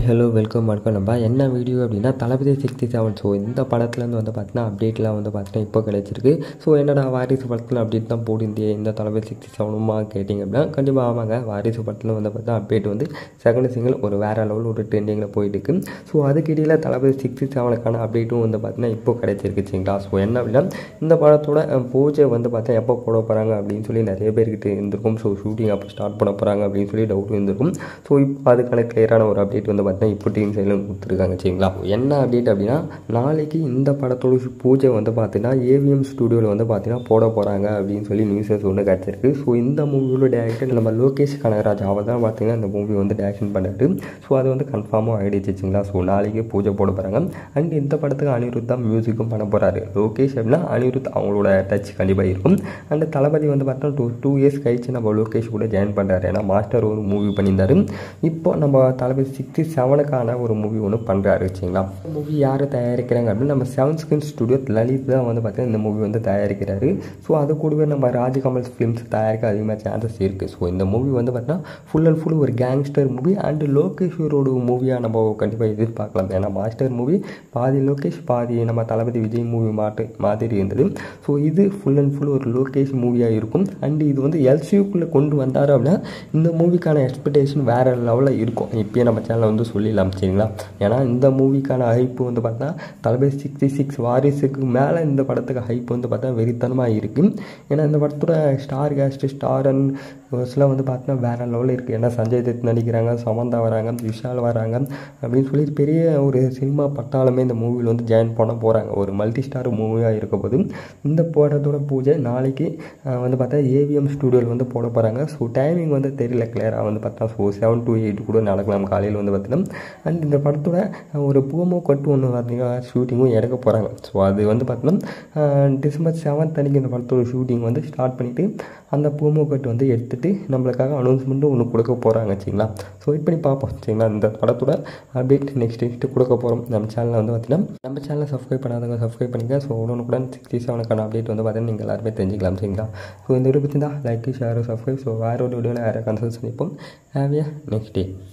hello welcome வணக்கம் நம்ம என்ன வீடியோ அப்படின்னா தளபதி சிக்ஸ்டி செவன் ஸோ இந்த படத்துலேருந்து வந்து பார்த்தீங்கன்னா அப்டேட்லாம் வந்து பார்த்தீங்கன்னா இப்போ கிடச்சிருக்கு ஸோ என்னடா வாரிசு படத்தில் அப்டேட் தான் போட்டிருந்தே இந்த தளபதி சிக்ஸ்டி செவனுமா கேட்டிங்க அப்படின்னா கண்டிப்பாக ஆமாங்க வாரிசு படத்தில் வந்து பார்த்தா அப்டேட் வந்து செகண்ட் சிங்கிள் ஒரு வேறு லெவல் ஒரு ட்ரெண்டிங்கில் போயிட்டு இருக்கு ஸோ அதுக்கு இடையில் தளபதி சிக்ஸ்டி செவனுக்கான அப்டேட்டும் வந்து பார்த்தீங்கன்னா இப்போ கிடைச்சிருக்கு சரிங்களா ஸோ என்ன அப்படின்னா இந்த படத்தோட அஹ், பூஜை வந்து பார்த்தா எப்போ போட போகிறாங்க அப்படின்னு சொல்லி நிறைய பேர்கிட்ட இருந்திருக்கும் ஸோ ஷூட்டிங் அப்போ ஸ்டார்ட் பண்ண போகிறாங்க அப்படின்னு சொல்லி டவுட் இருந்திருக்கும் ஸோ இப்போ அதுக்கான கிளியரான ஒரு அப்டேட் வந்து பார்த்தீங்கன்னா இப்போ டீம் சைடில் கொடுத்துருக்காங்க சரிங்களா என்ன அப்டேட் அப்படின்னா நாளைக்கு இந்த படத்தோட ஷூ- பூஜை வந்து பார்த்தீங்கன்னா ஏவிஎம் ஸ்டுடியோவில் வந்து பார்த்தீங்கன்னா போட போகிறாங்க அப்படின்னு சொல்லி நியூஸஸ் ஒன்று கிடச்சிருக்கு ஸோ இந்த மூவியோட டேரக்டர் நம்ம லோகேஷ் கனகராஜ் அவர் தான் பார்த்தீங்கன்னா இந்த மூவி வந்து டேரக்ஷன் பண்ணிட்டு ஸோ அது வந்து கன்ஃபார்மாக ஆகிடுச்சுங்களா ஸோ நாளைக்கு பூஜை போட போகிறாங்க அண்ட் இந்த படத்துக்கு அனிருத் தான் மியூசிக்கும் பண்ண போகிறாரு லோகேஷ் அப்படின்னா அனிருத் அவங்களோட டச் கண்டிப்பாக இருக்கும் அண்ட் தளபதி வந்து பார்த்தா டூ டூ இயர்ஸ் கழிச்சு நம்ம லோகேஷ் கூட ஜாயின் பண்ணுறாரு ஏன்னா மாஸ்டர் ஒரு மூவி பண்ணியிருந்தாரு இப்போ நம்ம தளபதி சிக்ஸ்டி செவனுக்கான ஒரு மூவி ஒன்று பண்ணுறாரு வச்சுங்களா மூவி யார் தயாரிக்கிறாங்க அப்படின்னு நம்ம செவன் ஸ்கிரீன் ஸ்டுடியோ லலித் தான் வந்து பார்த்தீங்கன்னா இந்த மூவி வந்து தயாரிக்கிறாரு ஸோ அது கூடவே நம்ம ராஜகமல் ஃபிலிம்ஸ் தயாரிக்க அதிகமாக சான்சஸ் இருக்குது ஸோ இந்த மூவி வந்து பார்த்தீங்கன்னா ஃபுல் அண்ட் ஃபுல் ஒரு கேங்ஸ்டர் மூவி அண்ட் லோகேஷோட மூவியாக நம்ம கண்டிப்பாக எதிர்பார்க்கலாம் ஏன்னா மாஸ்டர் மூவி பாதி லோகேஷ் பாதி நம்ம தளபதி விஜய் மூவி மாட்டு மாதிரி இருந்தது ஸோ இது ஃபுல் அண்ட் ஃபுல் ஒரு லோகேஷ் மூவியாக இருக்கும் அண்ட் இது வந்து எல்சியூக்குள்ளே கொண்டு வந்தார் அப்படின்னா இந்த மூவிக்கான எக்ஸ்பெக்டேஷன் வேறு லெவலில் இருக்கும் இப்போயே நம்ம சேனலில் வந்து சொல்லிடலாம் சரிங்களா ஏன்னா இந்த மூவிக்கான ஹைப் வந்து பார்த்தா தளபதி சிக்ஸ்டி சிக்ஸ் வாரிசுக்கு மேலே இந்த படத்துக்கு ஹைப் வந்து பார்த்தா வெறித்தனமாக இருக்குது ஏன்னா இந்த படத்தோட ஸ்டார் கேஸ்ட் ஸ்டார் அண்ட் எல்லாம் வந்து பார்த்தீங்கன்னா வேறு லெவலில் இருக்குது ஏன்னா சஞ்சய் தத் நடிக்கிறாங்க சமந்தா வராங்க விஷால் வராங்க அப்படின்னு சொல்லி பெரிய ஒரு சினிமா பட்டாளமே இந்த மூவியில் வந்து ஜாயின் பண்ண போகிறாங்க ஒரு மல்டி ஸ்டார் மூவியாக இருக்க போது இந்த படத்தோட பூஜை நாளைக்கு அஹ், வந்து பார்த்தா ஏவிஎம் ஸ்டுடியோவில் வந்து போட போகிறாங்க ஸோ டைமிங் வந்து தெரியல கிளியராக வந்து பார்த்தா ஸோ செவன் டு எயிட் கூட நடக்கலாம் காலையில் வந்து பார்த்தீங்கன்னா அண்ட் இந்த படத்தோட அஹ், ஒரு பூமோ கட்டு ஒன்று பார்த்தீங்கன்னா ஷூட்டிங்கும் எடுக்க போகிறாங்க ஸோ அது வந்து பார்த்தீங்கன்னா டிசம்பர் செவன்த் அன்றைக்கி இந்த படத்தோட ஷூட்டிங் வந்து ஸ்டார்ட் பண்ணிவிட்டு அந்த பூமோ கட்டு வந்து எடுத்துகிட்டு நம்மளுக்காக அனௌன்ஸ்மெண்ட்டும் ஒன்று கொடுக்க போகிறாங்க சரிங்களா ஸோ வெயிட் பண்ணி பார்ப்போம் சரிங்களா இந்த படத்தோட அப்டேட் நெக்ஸ்ட் நெக்ஸ்ட் கொடுக்க போகிறோம் நம்ம சேனலில் வந்து பார்த்தீங்கன்னா நம்ம சேனலை சப்ஸ்கிரைப் பண்ணாதவங்க சப்ஸ்கிரைப் பண்ணிக்க ஸோ ஒன்று கூட சிக்ஸ்டி செவனுக்கான அப்டேட் வந்து பார்த்தீங்கன்னா நீங்கள் எல்லாருமே தெரிஞ்சுக்கலாம் சரிங்களா ஸோ இந்த வீடியோ பற்றி தான் லைக் ஷேர் சப்ஸ்கிரைப் ஸோ வேறு ஒரு வீடியோவில் வேறு கன்சல்ட் பண்ணிப்போம் ஹேவியா நெக்ஸ்ட் டே